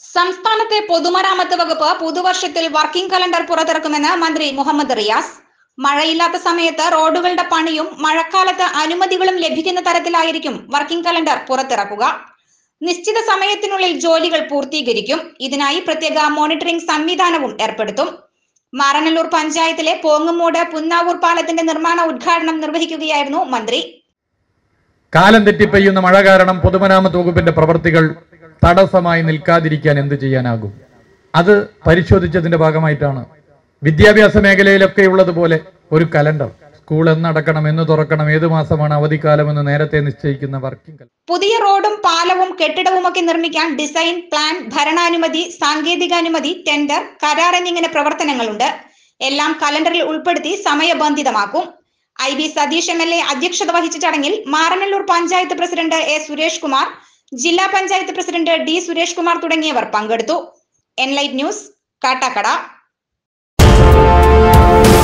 സംസ്ഥാനത്തെ പൊതുമരാമത്ത് വകുപ്പ് പുതുവർഷത്തിൽ വർക്കിംഗ് കലണ്ടർ പുറത്തിറക്കുമെന്ന് മന്ത്രി മുഹമ്മദ് റിയാസ് മഴയില്ലാത്ത സമയത്ത് റോഡുകളുടെ പണിയും മഴക്കാലത്ത് അനുമതികളും ലഭിക്കുന്ന തരത്തിലായിരിക്കും വർക്കിംഗ് കലണ്ടർ പുറത്തിറക്കുക നിശ്ചിത സമയത്തിനുള്ളിൽ ജോലികൾ പൂർത്തീകരിക്കും ഇതിനായി പ്രത്യേക മോണിറ്ററിംഗ് സംവിധാനവും ഏർപ്പെടുത്തും മാറനല്ലൂർ പഞ്ചായത്തിലെ പോങ്ങുമൂട് പുന്നാവൂർ പാലത്തിന്റെ നിർമ്മാണ ഉദ്ഘാടനം നിർവഹിക്കുകയായിരുന്നു മന്ത്രി കാലം തെറ്റി പെയ്യുന്ന മഴ കാരണം പൊതുമരാമത്ത് വകുപ്പിന്റെ പ്രവർത്തികൾ തടസ്സമായി നിൽക്കാതിരിക്കാൻ എന്ത് ചെയ്യാനാകും അത് പരിശോധിച്ചതിന്റെ ഭാഗമായിട്ടാണ് വിദ്യാഭ്യാസ മേഖലയിലൊക്കെ ഉള്ളതുപോലെ ഒരു കലണ്ടർ സ്കൂൾ എന്നടക്കണം എന്ന് തുറക്കണം ഏത് മാസമാണ് അവധിക്കാലം എന്ന് നേരത്തെ നിശ്ചയിക്കുന്ന വർക്കിംഗ് കലണ്ടർ പുതിയ റോഡും പാലവും കെട്ടിടവുമൊക്കെ നിർമ്മിക്കാൻ ഡിസൈൻ പ്ലാൻ ഭരണാനുമതി സാങ്കേതികാനുമതി ടെൻഡർ കരാർ എന്നിങ്ങനെ പ്രവർത്തനങ്ങളുണ്ട് എല്ലാം കലണ്ടറിൽ ഉൾപ്പെടുത്തി സമയബന്ധിതമാക്കും I B Satheesh M L A അധ്യക്ഷത വഹിച്ച ചടങ്ങിൽ മാറനല്ലൂർ പഞ്ചായത്ത് പ്രസിഡന്റ് എ സുരേഷ് കുമാർ ജില്ലാ പഞ്ചായത്ത് പ്രസിഡന്റ് ഡി സുരേഷ് കുമാർ തുടങ്ങിയവർ പങ്കെടുത്തു എൻലൈറ്റ് ന്യൂസ് കാട്ടാക്കട